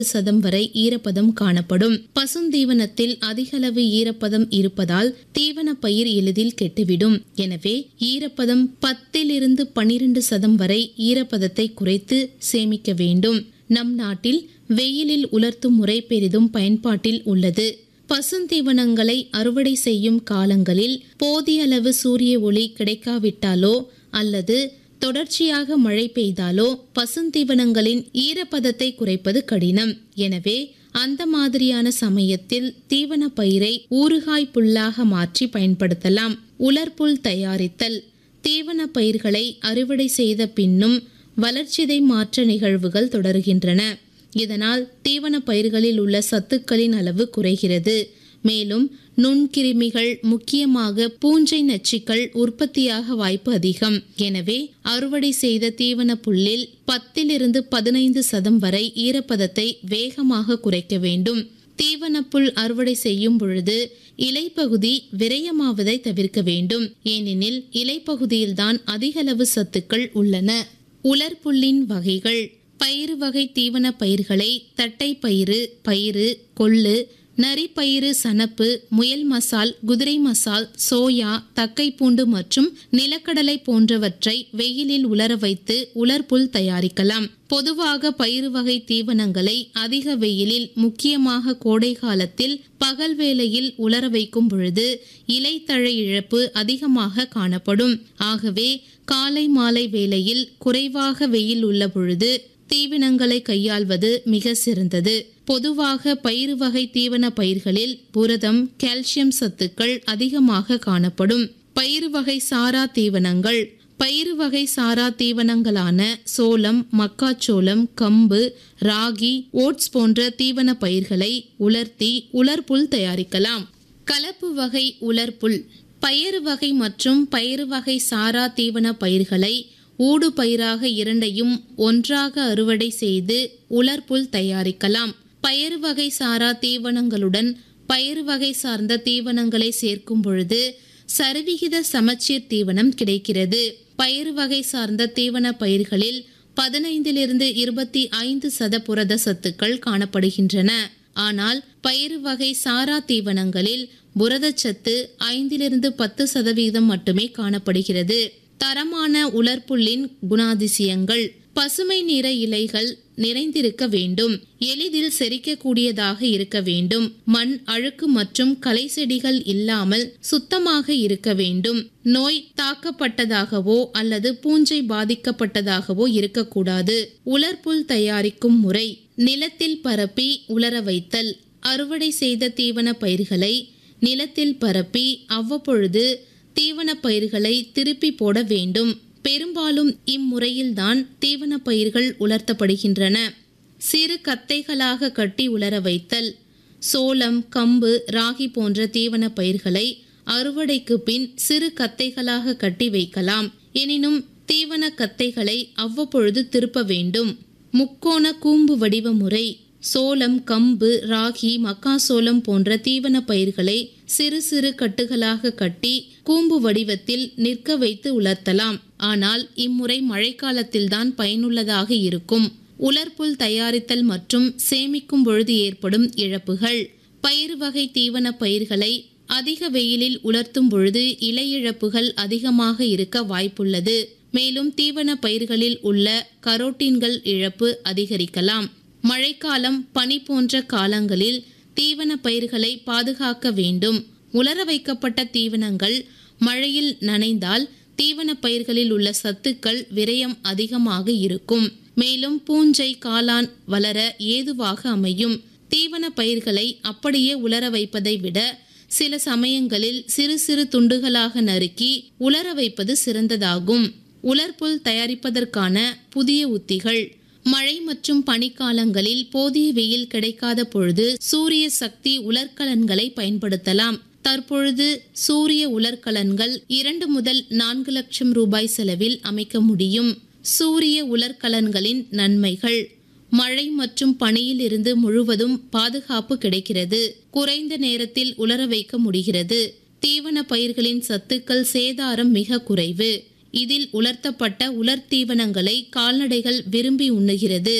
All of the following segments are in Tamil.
சதம் வரை ஈரப்பதம் காணப்படும் பசுந்தீவனத்தில் அதிகளவு ஈரப்பதம் இருப்பதால் தீவன பயிர் எளிதில் கெட்டுவிடும் எனவே ஈரப்பதம் பத்திலிருந்து பனிரெண்டு சதம் வரை ஈரப்பதத்தை குறைத்து சேமிக்க வேண்டும் நம் நாட்டில் வெயிலில் உலர்த்தும் முறை பெரிதும் பயன்பாட்டில் உள்ளது பசுந்தீவனங்களை அறுவடை செய்யும் காலங்களில் போதிய அளவு சூரிய ஒளி கிடைக்காவிட்டாலோ அல்லது தொடர்ச்சியாக மழை பெய்தாலோ பசுந்தீவனங்களின் ஈரப்பதத்தை குறைப்பது கடினம் எனவே அந்த மாதிரியான சமயத்தில் தீவன பயிரை ஊறுகாய் புல்லாக மாற்றி பயன்படுத்தலாம் உலர்புல் தயாரித்தல் தீவன பயிர்களை அறுவடை செய்த பின்னும் வளர்ச்சிதை மாற்ற நிகழ்வுகள் தொடர்கின்றன இதனால் தீவன பயிர்களில் உள்ள சத்துக்களின் அளவு குறைகிறது மேலும் நுண்கிருமிகள் முக்கியமாக பூஞ்சை நச்சுக்கள் உற்பத்தியாக வாய்ப்பு அதிகம் எனவே அறுவடை செய்த தீவன புல்லில் பத்திலிருந்து பதினைந்து சதம் வரை ஈரப்பதத்தை வேகமாக குறைக்க வேண்டும் தீவனப்புல் அறுவடை செய்யும் பொழுது இலைப்பகுதி விரயமாவதை தவிர்க்க வேண்டும் ஏனெனில் இலைப்பகுதியில்தான் அதிகளவு சத்துக்கள் உள்ளன உலர்புல்லின் வகைகள் பயிறு வகை தீவன பயிர்களை தட்டை பயிறு பயிறு கொள்ளு நரிப்பயிறு சணப்பு முயல் மசால் குதிரை மசால் சோயா தக்கைப்பூண்டு மற்றும் நிலக்கடலை போன்றவற்றை வெயிலில் உலர வைத்து உலர்புல் தயாரிக்கலாம் பொதுவாக பயிறு வகை தீவனங்களை அதிக வெயிலில் முக்கியமாக கோடை காலத்தில் பகல் வேளையில் உலர வைக்கும் பொழுது இலைத்தழை இழப்பு அதிகமாக காணப்படும் ஆகவே காலை மாலை வேளையில் குறைவாக வெயில் உள்ள பொழுது தீவனங்களை கையாள்வது மிக சிறந்தது பொதுவாக பயிறு வகை தீவன பயிர்களில் புரதம் கால்சியம் சத்துக்கள் அதிகமாக காணப்படும் பயிறு வகை சாரா தீவனங்கள் பயிறு வகை சாரா தீவனங்களான சோளம் மக்காச்சோளம் கம்பு ராகி ஓட்ஸ் போன்ற தீவன பயிர்களை உலர்த்தி உலர்புல் தயாரிக்கலாம் கலப்பு வகை உலர்புல் பயறு வகை மற்றும் பயிறு வகை சாரா தீவன பயிர்களை ஊடு பயிராக இரண்டையும் ஒன்றாக அறுவடை செய்து உலர்புல் தயாரிக்கலாம் பயறு வகை சாரா தீவனங்களுடன் பயறு வகை சார்ந்த தீவனங்களை சேர்க்கும் பொழுது சரிவிகித சமச்சீர் தீவனம் கிடைக்கிறது பயறு வகை சார்ந்த தீவன பயிர்களில் பதினைந்திலிருந்து இருபத்தி ஐந்து சத புரத சத்துக்கள் காணப்படுகின்றன ஆனால் பயிறு வகை சாரா தீவனங்களில் புரதச்சத்து ஐந்திலிருந்து பத்து சதவீதம் மட்டுமே காணப்படுகிறது தரமான உலர்புல்லின் குணாதிசயங்கள் பசுமை நிற இலைகள் நிறைந்திருக்க வேண்டும் எளிதில் செரிக்கக்கூடியதாக இருக்க வேண்டும் மண் அழுக்கு மற்றும் களை செடிகள் இல்லாமல் சுத்தமாக இருக்க வேண்டும் நோய் தாக்கப்பட்டதாகவோ அல்லது பூஞ்சை பாதிக்கப்பட்டதாகவோ இருக்கக்கூடாது உலர்புல் தயாரிக்கும் முறை நிலத்தில் பரப்பி உலர வைத்தல் அறுவடை செய்த தீவன பயிர்களை நிலத்தில் பரப்பி அவ்வப்பொழுது தீவன பயிர்களை திருப்பி போட வேண்டும் பெரும்பாலும் இம்முறையில்தான் தீவன பயிர்கள் உலர்த்தப்படுகின்றன சிறு கத்தைகளாக கட்டி உலர வைத்தல் சோளம் கம்பு ராகி போன்ற தீவன பயிர்களை அறுவடைக்கு பின் சிறு கத்தைகளாக கட்டி வைக்கலாம் எனினும் தீவன கத்தைகளை அவ்வப்பொழுது திருப்ப வேண்டும் முக்கோண கூம்பு வடிவ முறை சோளம் கம்பு ராகி மக்காசோளம் போன்ற தீவன பயிர்களை சிறு சிறு கட்டுகளாக கட்டி கூம்பு வடிவத்தில் நிற்க வைத்து உலர்த்தலாம் ஆனால் இம்முறை மழைக்காலத்தில்தான் பயனுள்ளதாக இருக்கும் உலர்புல் தயாரித்தல் மற்றும் சேமிக்கும் பொழுது ஏற்படும் இழப்புகள் பயிர் வகை தீவன பயிர்களை அதிக வெயிலில் உலர்த்தும் பொழுது இலை இழப்புகள் அதிகமாக இருக்க வாய்ப்புள்ளது மேலும் தீவன பயிர்களில் உள்ள கரோட்டின்கள் இழப்பு அதிகரிக்கலாம் மழைக்காலம் பனி போன்ற காலங்களில் தீவன பயிர்களை பாதுகாக்க வேண்டும் உலர வைக்கப்பட்ட தீவனங்கள் மழையில் நனைந்தால் தீவன பயிர்களில் உள்ள சத்துக்கள் விரயம் அதிகமாக இருக்கும் மேலும் பூஞ்சை காளான் வளர ஏதுவாக அமையும் தீவன பயிர்களை அப்படியே உலர வைப்பதை விட சில சமயங்களில் சிறு சிறு துண்டுகளாக நறுக்கி உலர வைப்பது சிறந்ததாகும் உலர்புல் தயாரிப்பதற்கான புதிய உத்திகள் மழை மற்றும் பனிக்காலங்களில் போதிய வெயில் கிடைக்காத பொழுது சூரிய சக்தி உலர்கலன்களை பயன்படுத்தலாம் தற்பொழுது சூரிய உலர்கலன்கள் இரண்டு முதல் நான்கு லட்சம் ரூபாய் செலவில் அமைக்க முடியும் சூரிய உலர்கலன்களின் நன்மைகள் மழை மற்றும் பனியில் இருந்து முழுவதும் பாதுகாப்பு கிடைக்கிறது குறைந்த நேரத்தில் உலர வைக்க முடிகிறது தீவன பயிர்களின் சத்துக்கள் சேதாரம் மிக குறைவு இதில் உலர்த்தப்பட்ட உலர் தீவனங்களை கால்நடைகள் விரும்பி உண்ணுகிறது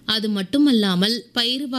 அது மட்டுமல்லாமல் பயிர்